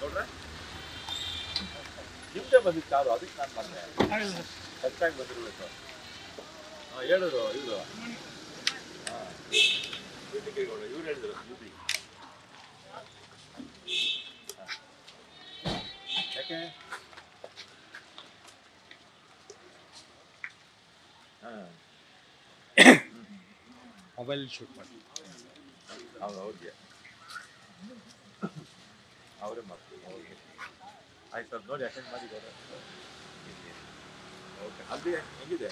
ನೋಡ್ರೆ ನಿಮ್ದೇ ಬಂದಿತ್ತು ಕಾರು ಅದಕ್ಕೆ ನಾನು ಬಂದೆ ಹೆಚ್ಚಾಗಿ ಬಂದಿರ್ಬೇಕು ಹಾಂ ಹೇಳಿದ್ರು ಇವರು ಹಾಂ ಇವ್ರು ಹೇಳಿದ್ರು ಯುಬಿ ಯಾಕೆ ಹಾಂ ಮೊಬೈಲ್ ಶೂಟ್ ಮಾಡಿ ಹೌದು ಅವ್ರಿಗೆ ಅವರೇ ಮಾಡ್ತೀವಿ ಅವ್ರಿಗೆ ಆಯ್ತು ಅದು ನೋಡಿ ಅಟೆಂಡ್ ಮಾಡಿದ್ದಾರೆ ಓಕೆ ಅಲ್ಲಿ ಹೆಂಗಿದೆ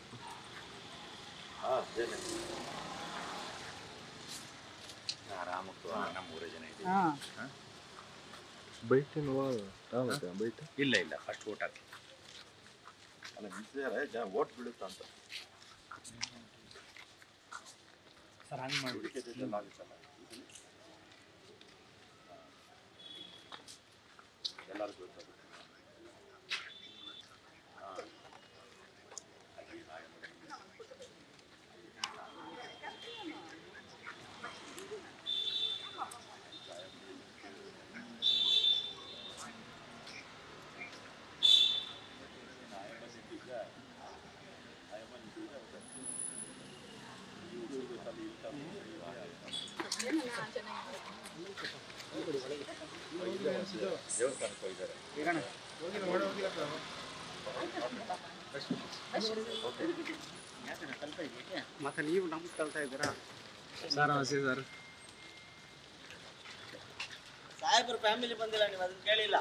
ಹಾಂ ಅದೇನೆ ಆರಾಮಕ್ಕೆ ನಮ್ಮ ಮೂರೇ ಜನ ಇದ್ದೀವಿ ಹಾಂ ಇಲ್ಲ ಇಲ್ಲ ಫಸ್ಟ್ ಊಟ ಹಾಕಿ ಅಲ್ಲ ನಿಂತಿದ್ದಾರೆ ಜನ ಓಟ್ ಬೀಳುತ್ತಾ ಅಂತ ಸರ್ ಹಂಗೆ ಮಾಡಿ ಹುಡುಗಿ ಜೊತೆಲ್ಲ ಆಗುತ್ತಲ್ಲ ಎಲ್ಲರಿಗೂ ಗೊತ್ತದು ದೇವಸ್ಥಾನಕ್ಕೆ ಹೋಗಿದ್ದಾರೆ ಮತ್ತೆ ನೀವು ನಮ್ಗೆ ಕಲ್ತಾ ಇದ್ದೀರಾ ಸಾಹೇಬ್ರ ಫ್ಯಾಮಿಲಿ ಬಂದಿಲ್ಲ ನೀವು ಅದನ್ನ ಕೇಳಿಲ್ಲ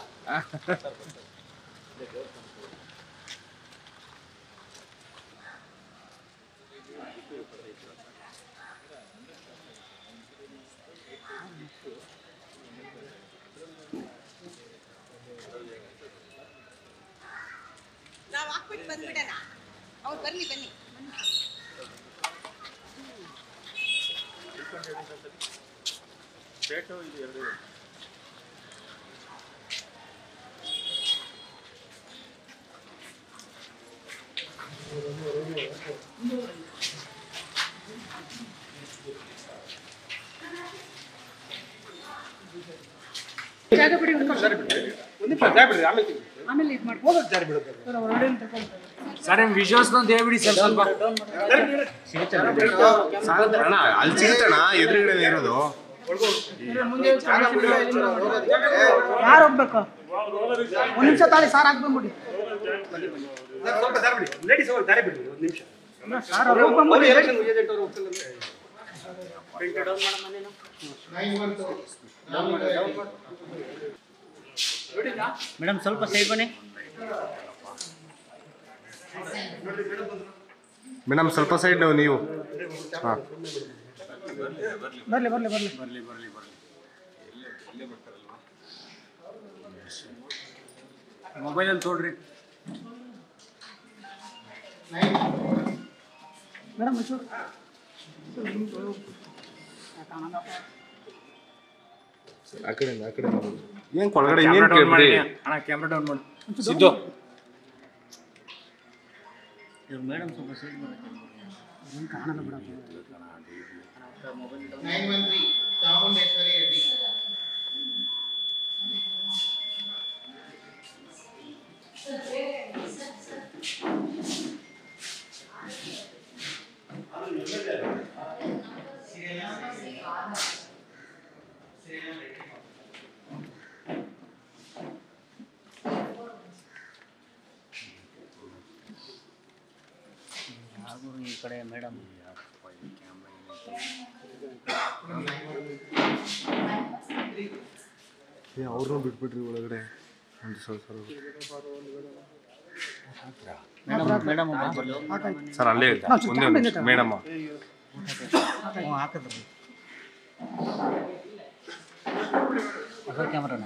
ನಾವು ಹಾಕ್ಬಿಟ್ಟು ಬಂದ್ಬಿಡೋಣ ಅವ್ರು ಬನ್ನಿ ಬನ್ನಿ ಸ್ಟೇಟು ಇದು ಎರಡು ಜಾಗ ಬಿಡಿ ಒಂದು ನಿಮಿಷ ಜಾಗ ಬಿಡ್ರಿ ಆಮೇಲೆ ತೆಗಿ. ಆಮೇಲೆ ಇದು ಮಾಡಿ ಹೋಗೋದು ಜಾರಿ ಬಿಡುತ್ತೆ ಸರ್ ಅವ್ರು ಹೊರಗಡೆ ತಗೊಂಡು ಸರ್ ನಿಮ್ಮ ವಿಜುವಲ್ಸ್ ಒಂದು ಹೇಳ್ಬಿಡಿ ಸರ್ ಸ್ವಲ್ಪ ಅಣ್ಣ ಅಲ್ಲಿ ಸಿಗುತ್ತಣ್ಣ ಎದುರುಗಡೆ ಇರೋದು ಯಾರು ಹೋಗ್ಬೇಕು ಒಂದು ನಿಮಿಷ ತಾಳಿ ಸಾರ್ ಹಾಕ್ಬಂದ್ಬಿಡಿ ಸ್ವಲ್ಪ ದಾರಿ ಬಿಡಿ ಲೇಡೀಸ್ ಹೋಗಿ ದಾರಿ ಬಿಡಿ ಒಂದು ನಿಮಿಷ ಸಾರ್ ಅವ್ರು ಹೋಗ್ಬಂದ್ಬಿಡಿ ಎಲೆಕ್ಷನ್ ಏಜೆಂಟ್ ಅವರು ಹೋಗ್ತಿಲ್ಲ ಮೇಡಮ್ ಸ್ವಲ್ಪ ಸೈಡ್ ಬನ್ನಿ ಮೇಡಮ್ ಸ್ವಲ್ಪ ಸೈಡ್ ನೀವು ಹಾಂ ಬರ್ಲಿ ಬರ್ಲಿ ಬರ್ಲಿ ಬರಲಿ ಬರಲಿ ಬರಲಿ ಮೊಬೈಲಲ್ಲಿ ತೋಡ್ರಿ ಮೇಡಮ್ ಒಂಚೂರು ಆ ಕಡೆಯಿಂದ ಆ ಕಡೆ ಏನು ಕೊಳಗಡೆ ಕ್ಯಾಮ್ರಾ ಏನು ಡೌನ್ ಮಾಡಿ ಕೇಳ್ಬಿಡಿ ಅಣ್ಣ ಕ್ಯಾಮ್ರಾ ಡೌನ್ ಮಾಡಿ ಸಿದ್ದು ಇವ್ರು ಮೇಡಮ್ ಸ್ವಲ್ಪ ಸೈಡ್ ಬರುತ್ತೆ ಏನು ಕಾಣಲ್ಲ ಬಿಡಪ್ಪ nine one three Chamundeshwari Reddy ಹಾಗೂ ಈ ಕಡೆ ಮೇಡಮ್ ಏ ಅವ್ರನ್ನೂ ಬಿಟ್ಬಿಟ್ರಿ ಒಳಗಡೆ ಒಂದು ಸ್ವಲ್ಪ ಮೇಡಮ್ ಮೇಡಮ್ ಸರ್ ಅಲ್ಲೇ ಒಂದೇ ಒಂದು ನಿಮಿಷ ಮೇಡಮ್ಮ ಹಾಕಿದ್ರು ಹೊಸ ಕ್ಯಾಮ್ರಾನ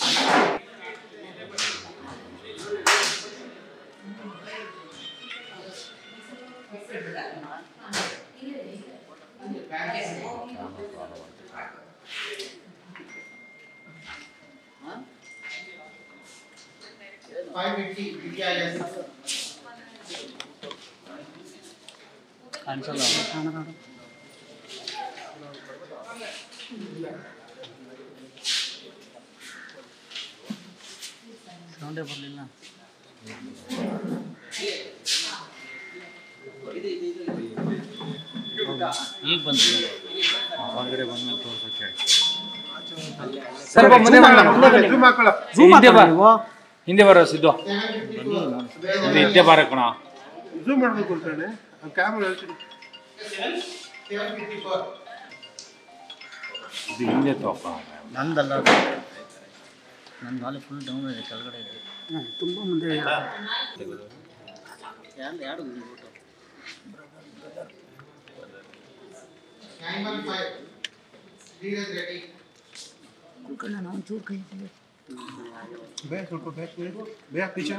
ಫೈವ್ ಫಿಫ್ಟಿ ವಿದ್ಯಾಲಯ ಕಾಣಿಸಲ್ಲ ಕಾಣಲ್ಲ ಸೌಂಡೇ ಬರಲಿಲ್ಲ ಈಗ ಬಂತು ಹೊರಗಡೆ ಬಂದ್ಮೇಲೆ ತೋರ್ಸಕ್ಕೆ ಸ್ವಲ್ಪ ಮುಂದೆ ಜೂಮ್ ಹಾಕೊಳ್ಳ ಹಿಂದೆ ಬಾ ಹಿಂದೆ ಬರೋ ಸಿದ್ದು ಇದು ಹಿಂದೆ ಬಾರ ಕಣ ಜೂಮ್ ಮಾಡ್ಬೇಕು ಅಂತಾನೆ ಕ್ಯಾಮ್ರಾ ಹೇಳ್ತೀನಿ ಇದು ಹಿಂದೆ ತೋಪ ನಂದಲ್ಲ ಅದು ನನ್ನ ನಾಲೆ ಫುಲ್ ಡೌನ್ ಇದೆ ಕೆಳಗಡೆ ಇದೆ ತುಂಬ ಮುಂದೆ ಯಾರು ಯಾರು ಬಂದ್ಬಿಟ್ಟು Nine one five. Dheeraj Reddy. ಬೇ ಸ್ವಲ್ಪ ಬೇ ಬೇ ಪೀಚ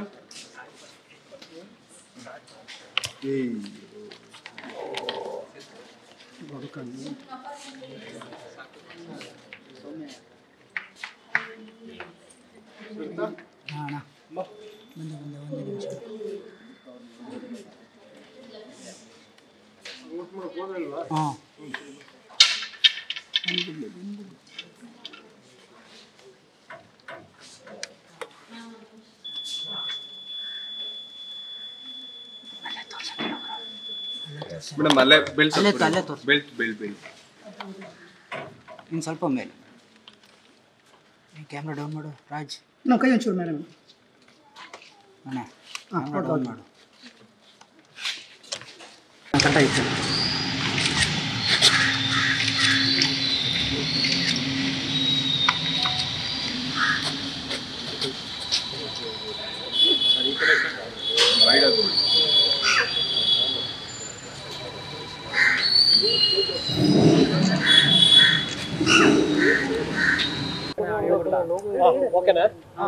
ಮೇಡಮ್ ಅಲ್ಲೇ ಬೆಲ್ಟ್ ಅಲ್ಲೇ ತೋರ್ಸು. ಬೆಲ್ಟ್ ಬೆಲ್ಟ್ ಬೆಲ್ಟ್ ಇನ್ನು ಸ್ವಲ್ಪ ಮೇಲೆ ಕ್ಯಾಮ್ರಾ ಡೌನ್ ಮಾಡು ರಾಜ್ ನಾವು ಕೈ ಒಂಚೂರು ಮೇಡಮ್ ಅಣ್ಣ ಕ್ಯಾಮ್ರಾ ಡೌನ್ ಮಾಡು ಕರೆಕ್ಟ್ ಆಯ್ತು ಓಕೆನಾ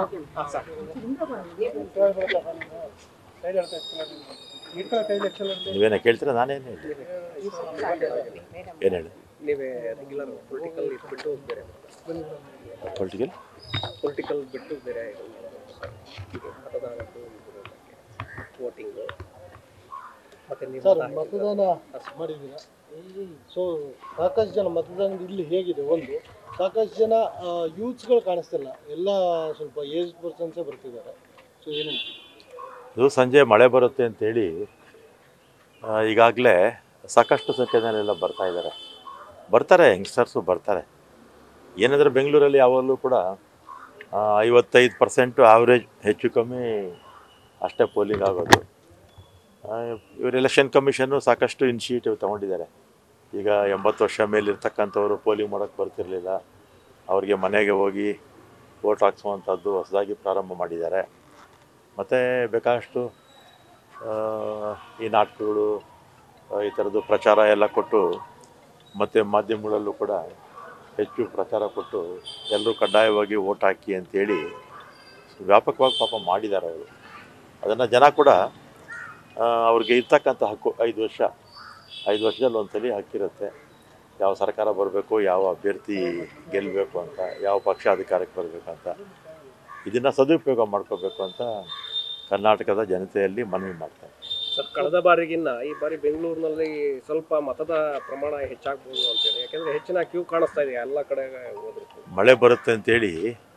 ನೀವೇನ ಕೇಳ್ತೀರಾ ನಾನೇನು ಹೇಳಿ ಏನು ಹೇಳಿ ನೀವೇ ರೆಗ್ಯುಲರ್ ಪೊಲಿಟಿಕಲ್ ಬಿಟ್ಟು ಬೇರೆ ಪೊಲಿಟಿಕಲ್ ಪೊಲಿಟಿಕಲ್ ಬಿಟ್ಟು ಬೇರೆ ಮತದಾನದ್ದು ವೋಟಿಂಗು ಮತ್ತೆ ನೀವು ಸರ್ ಮತದಾನ ಮಾಡಿದ್ದೀರಾ ಸೊ ಸಾಕಷ್ಟು ಜನ ಮತದಾನದ ಇಲ್ಲಿ ಹೇಗಿದೆ ಒಂದು ಸಾಕಷ್ಟು ಜನ ಯೂತ್ಸ್ಗಳು ಕಾಣಿಸ್ತಿಲ್ಲ ಎಲ್ಲ ಸ್ವಲ್ಪ ಏಜ್ ಪರ್ಸನ್ಸೇ ಬರ್ತಿದ್ದಾರೆ ಸೊ ಏನು ಇದು ಸಂಜೆ ಮಳೆ ಬರುತ್ತೆ ಅಂತೇಳಿ ಈಗಾಗಲೇ ಸಾಕಷ್ಟು ಸಂಖ್ಯೆಯಲ್ಲೆಲ್ಲ ಬರ್ತಾ ಇದ್ದಾರೆ ಬರ್ತಾರೆ ಯಂಗ್ಸ್ಟರ್ಸು ಬರ್ತಾರೆ ಏನಂದರೆ ಬೆಂಗಳೂರಲ್ಲಿ ಯಾವಾಗಲೂ ಕೂಡ ಆ, ಐವತ್ತೈದು ಪರ್ಸೆಂಟು ಆವ್ರೇಜ್ ಹೆಚ್ಚು ಕಮ್ಮಿ ಅಷ್ಟೇ ಪೋಲಿಂಗ್ ಆಗೋದು ಇವರು ಎಲೆಕ್ಷನ್ ಕಮಿಷನ್ನು ಸಾಕಷ್ಟು ಇನಿಷಿಯೇಟಿವ್ ತೊಗೊಂಡಿದ್ದಾರೆ ಈಗ ಎಂಬತ್ತು ವರ್ಷ ಮೇಲಿರ್ತಕ್ಕಂಥವ್ರು ಪೋಲಿಂಗ್ ಮಾಡೋಕ್ಕೆ ಬರ್ತಿರಲಿಲ್ಲ ಅವರಿಗೆ ಮನೆಗೆ ಹೋಗಿ ವೋಟ್ ಹಾಕ್ಸುವಂಥದ್ದು ಹೊಸದಾಗಿ ಪ್ರಾರಂಭ ಮಾಡಿದ್ದಾರೆ ಮತ್ತು ಬೇಕಾದಷ್ಟು ಆ, ಈ ನಾಟಕಗಳು ಆ, ಈ ಥರದ್ದು ಪ್ರಚಾರ ಎಲ್ಲ ಕೊಟ್ಟು ಮತ್ತು ಮಾಧ್ಯಮಗಳಲ್ಲೂ ಕೂಡ ಹೆಚ್ಚು ಪ್ರಚಾರ ಕೊಟ್ಟು ಎಲ್ಲರೂ ಕಡ್ಡಾಯವಾಗಿ ಓಟ್ ಹಾಕಿ ಅಂತೇಳಿ ವ್ಯಾಪಕವಾಗಿ ಪಾಪ ಮಾಡಿದ್ದಾರೆ ಅವರು ಅದನ್ನು ಜನ ಕೂಡ ಆ, ಅವ್ರಿಗೆ ಇರ್ತಕ್ಕಂಥ ಹಕ್ಕು ಐದು ವರ್ಷ ಐದು ವರ್ಷದಲ್ಲಿ ಒಂದ್ಸಲಿ ಹಕ್ಕಿರುತ್ತೆ ಯಾವ ಸರ್ಕಾರ ಬರಬೇಕು ಯಾವ ಅಭ್ಯರ್ಥಿ ಗೆಲ್ಲಬೇಕು ಅಂತ ಯಾವ ಪಕ್ಷ ಅಧಿಕಾರಕ್ಕೆ ಬರಬೇಕು ಅಂತ ಇದನ್ನು ಸದುಪಯೋಗ ಮಾಡ್ಕೋಬೇಕು ಅಂತ ಕರ್ನಾಟಕದ ಜನತೆಯಲ್ಲಿ ಮನವಿ ಮಾಡ್ತಾರೆ ಸರ್ ಕಳೆದ ಬಾರಿಗಿನ್ನ ಈ ಬಾರಿ ಬೆಂಗಳೂರಿನಲ್ಲಿ ಸ್ವಲ್ಪ ಮತದ ಪ್ರಮಾಣ ಹೆಚ್ಚಾಗ್ಬೋದು ಅಂತೇಳಿ ಯಾಕೆಂದ್ರೆ ಹೆಚ್ಚಿನ ಕ್ಯೂ ಕಾಣಿಸ್ತಾ ಇದೆ ಎಲ್ಲ ಕಡೆ ಹೋದ್ರು ಮಳೆ ಬರುತ್ತೆ ಅಂತೇಳಿ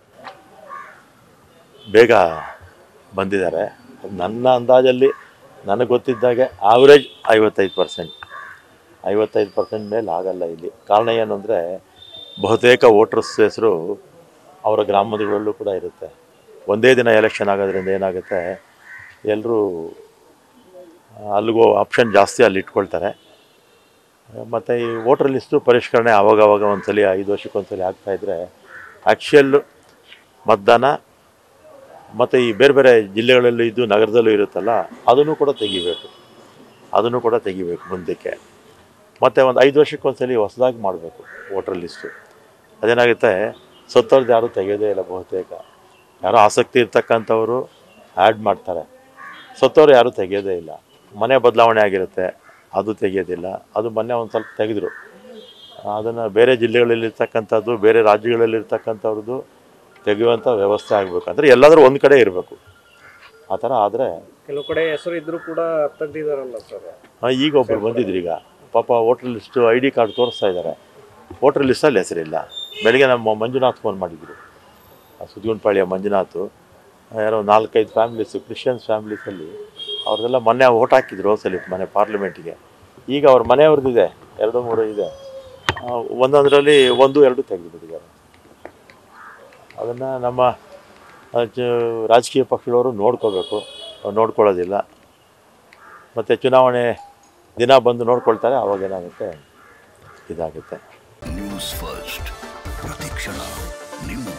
ಬೇಗ ಬಂದಿದ್ದಾರೆ ನನ್ನ ಅಂದಾಜಲ್ಲಿ ನನಗೆ ಗೊತ್ತಿದ್ದಾಗೆ ಆವ್ರೇಜ್ ಐವತ್ತೈದು ಪರ್ಸೆಂಟ್ ಐವತ್ತೈದು ಪರ್ಸೆಂಟ್ ಮೇಲೆ ಆಗಲ್ಲ ಇಲ್ಲಿ ಕಾರಣ ಏನು ಅಂದರೆ ಬಹುತೇಕ ವೋಟರ್ಸ್ ಹೆಸರು ಅವರ ಗ್ರಾಮದಗಳಲ್ಲೂ ಕೂಡ ಇರುತ್ತೆ ಒಂದೇ ದಿನ ಎಲೆಕ್ಷನ್ ಆಗೋದ್ರಿಂದ ಏನಾಗುತ್ತೆ ಎಲ್ಲರೂ ಅಲ್ಲಿಗೋ ಆಪ್ಷನ್ ಜಾಸ್ತಿ ಅಲ್ಲಿ ಇಟ್ಕೊಳ್ತಾರೆ ಮತ್ತು ಈ ವೋಟರ್ ಲಿಸ್ಟು ಪರಿಷ್ಕರಣೆ ಆವಾಗವಾಗ ಒಂದ್ಸಲಿ ಐದು ವರ್ಷಕ್ಕೊಂದ್ಸಲಿ ಆಗ್ತಾಯಿದ್ರೆ ಆ್ಯಕ್ಚುಯಲ್ಲು ಮತದಾನ ಮತ್ತು ಈ ಬೇರೆ ಬೇರೆ ಜಿಲ್ಲೆಗಳಲ್ಲೂ ಇದ್ದು ನಗರದಲ್ಲೂ ಇರುತ್ತಲ್ಲ ಅದನ್ನು ಕೂಡ ತೆಗಿಬೇಕು ಅದನ್ನು ಕೂಡ ತೆಗಿಬೇಕು ಮುಂದಕ್ಕೆ ಮತ್ತು ಒಂದು ಐದು ವರ್ಷಕ್ಕೊಂದ್ಸಲಿ ಹೊಸದಾಗಿ ಮಾಡಬೇಕು ವೋಟರ್ ಲಿಸ್ಟು ಅದೇನಾಗುತ್ತೆ ಸತ್ತವ್ರದ್ದು ಯಾರೂ ತೆಗೆಯೋದೇ ಇಲ್ಲ ಬಹುತೇಕ ಯಾರೋ ಆಸಕ್ತಿ ಇರ್ತಕ್ಕಂಥವರು ಆ್ಯಡ್ ಮಾಡ್ತಾರೆ ಸತ್ತವ್ರು ಯಾರೂ ತೆಗೆಯೋದೇ ಇಲ್ಲ ಮನೆ ಬದಲಾವಣೆ ಆಗಿರುತ್ತೆ ಅದು ತೆಗೆಯೋದಿಲ್ಲ ಅದು ಮೊನ್ನೆ ಒಂದು ಸ್ವಲ್ಪ ತೆಗೆದ್ರು ಅದನ್ನು ಬೇರೆ ಜಿಲ್ಲೆಗಳಲ್ಲಿರ್ತಕ್ಕಂಥದ್ದು ಬೇರೆ ರಾಜ್ಯಗಳಲ್ಲಿರ್ತಕ್ಕಂಥವ್ರದ್ದು ತೆಗೆಯುವಂಥ ವ್ಯವಸ್ಥೆ ಆಗಬೇಕು ಅಂದರೆ ಎಲ್ಲಾದರೂ ಒಂದು ಕಡೆ ಇರಬೇಕು ಆ ಥರ ಆದರೆ ಕೆಲವು ಕಡೆ ಹೆಸರು ಇದ್ರೂ ಕೂಡ ತೆಗ್ದಿದಾರಲ್ಲ ಸರ್ ಈಗ ಒಬ್ಬರು ಬಂದಿದ್ರು ಈಗ ಪಾಪ voter list I D card ತೋರಿಸ್ತಾ ಇದ್ದಾರೆ ವೋಟರ್ ಲಿಸ್ಟಲ್ಲಿ ಹೆಸರಿಲ್ಲ ಬೆಳಿಗ್ಗೆ ನಮ್ಮ ಮಂಜುನಾಥ್ ಫೋನ್ ಮಾಡಿದ್ರು ಆ ಸುದ್ಗುಂಡ್ಪಾಳ್ಯ ಮಂಜುನಾಥ್ ಯಾರೋ ನಾಲ್ಕೈದು ಫ್ಯಾಮಿಲೀಸು ಕ್ರಿಶ್ಚಿಯನ್ಸ್ ಫ್ಯಾಮಿಲೀಸಲ್ಲಿ ಅವ್ರದ್ದೆಲ್ಲ ಮೊನ್ನೆ ಓಟ್ ಹಾಕಿದ್ರು ಸಲ ಮನೆ ಪಾರ್ಲಿಮೆಂಟಿಗೆ ಈಗ ಅವ್ರ ಮನೆಯವ್ರದ್ದಿದೆ ಎರಡು ಮೂರು ಇದೆ ಆ, ಒಂದೊಂದರಲ್ಲಿ ಒಂದು ಎರಡು ತೆಗೆದುಬಿಟ್ಟಿದ್ದಾರೆ ಅದನ್ನು ನಮ್ಮ ಆ, ಜ- ರಾಜಕೀಯ ಪಕ್ಷದವರು ನೋಡ್ಕೋಬೇಕು ಅವ್ರು ನೋಡ್ಕೊಳ್ಳೋದಿಲ್ಲ ಮತ್ತು ಚುನಾವಣೆ ದಿನ ಬಂದು ನೋಡ್ಕೊಳ್ತಾರೆ ಅವಾಗ ಏನಾಗುತ್ತೆ ಇದಾಗುತ್ತೆ ನ್ಯೂಸ್ ಫಸ್ಟ್ ಪ್ರತಿಕ್ಷಣ ನಿಮ್ಮ